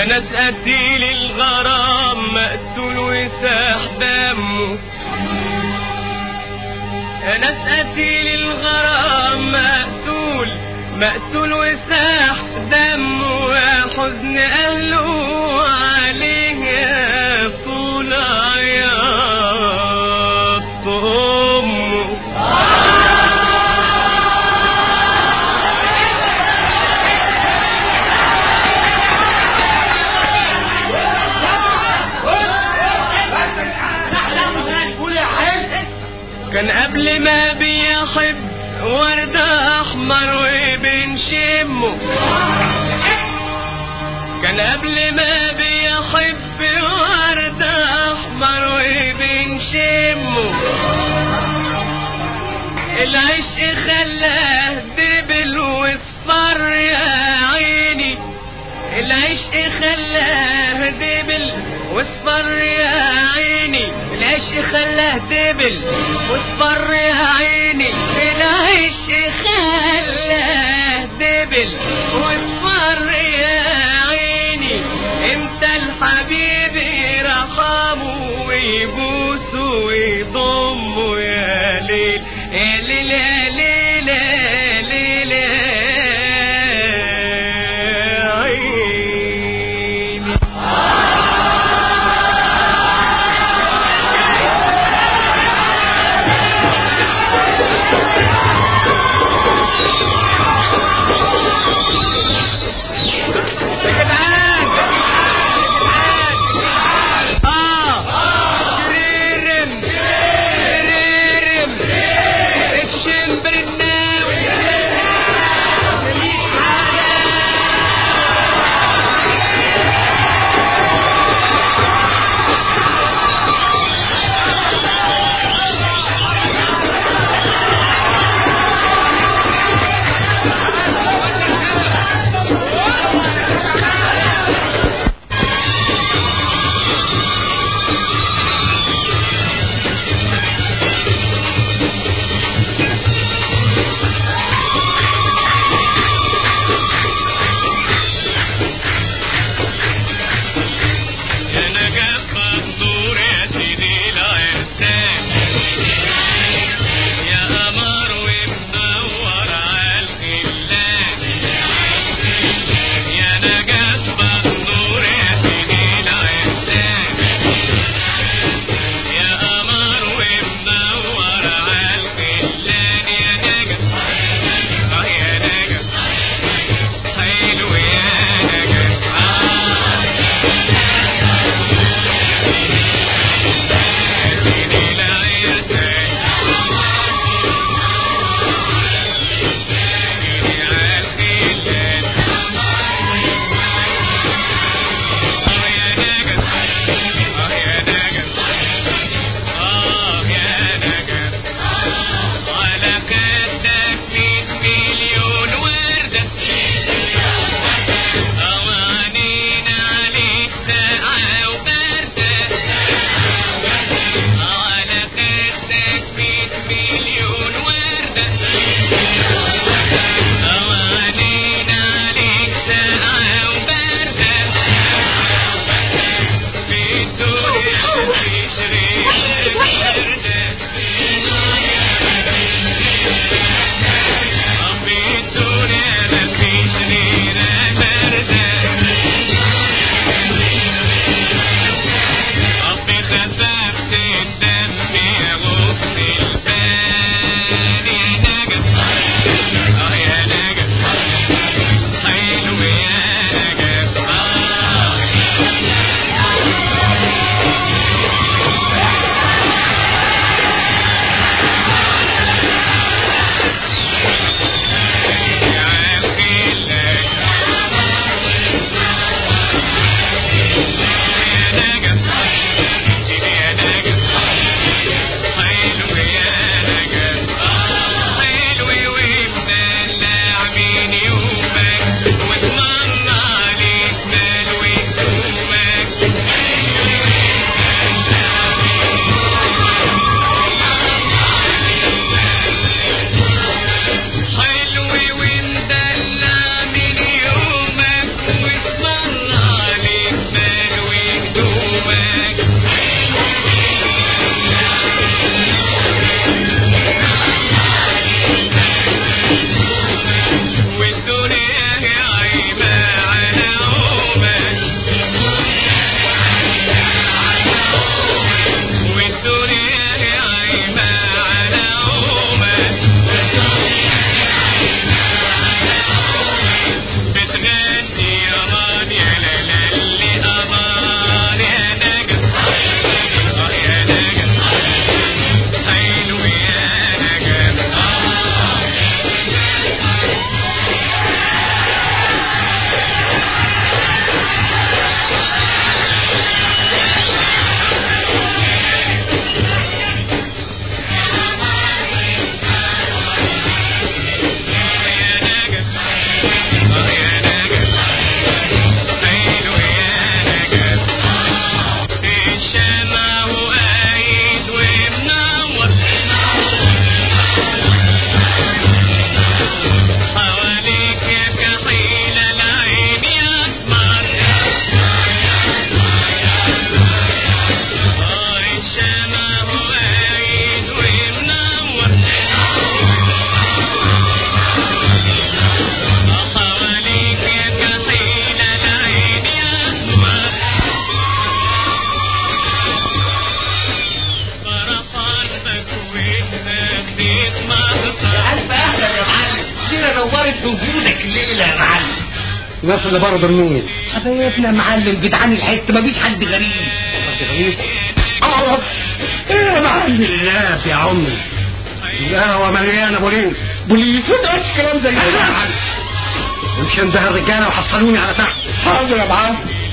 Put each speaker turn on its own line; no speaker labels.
يا ناس قتيل الغرام مقتول وساح دمه يا ناس قتيل الغرام مقتول مقتول وساح دمه يا حزن اهله عليه يا طول عياط امه كان قبل ما بيحب وردة أحمر وبنشمه كان قبل ما بيحب وردة أحمر وبنشمه العشق خلاه دبل واصفر يا عيني العشق خلاه دبل واصفر يا عيني العشق خلاه دبل واصفر يا عيني العشق خلاه دبل واصفر يا عيني امتى الحبيب يرحمه ويبوسه ويضمه يا ليل يا ليل يا ليل يا ليل يا عيني
الناس اللي بره دول مين؟
حبايبنا يا معلم جدعان الحته مفيش حد غريب
حد غريب؟ الله ايه يا معلم الناس يا عمي القهوة مليانة بوليس
بوليس ما تقولش كلام زي
يا
كده
معلم امشي انده الرجالة وحصلوني على تحت
حاضر يا معلم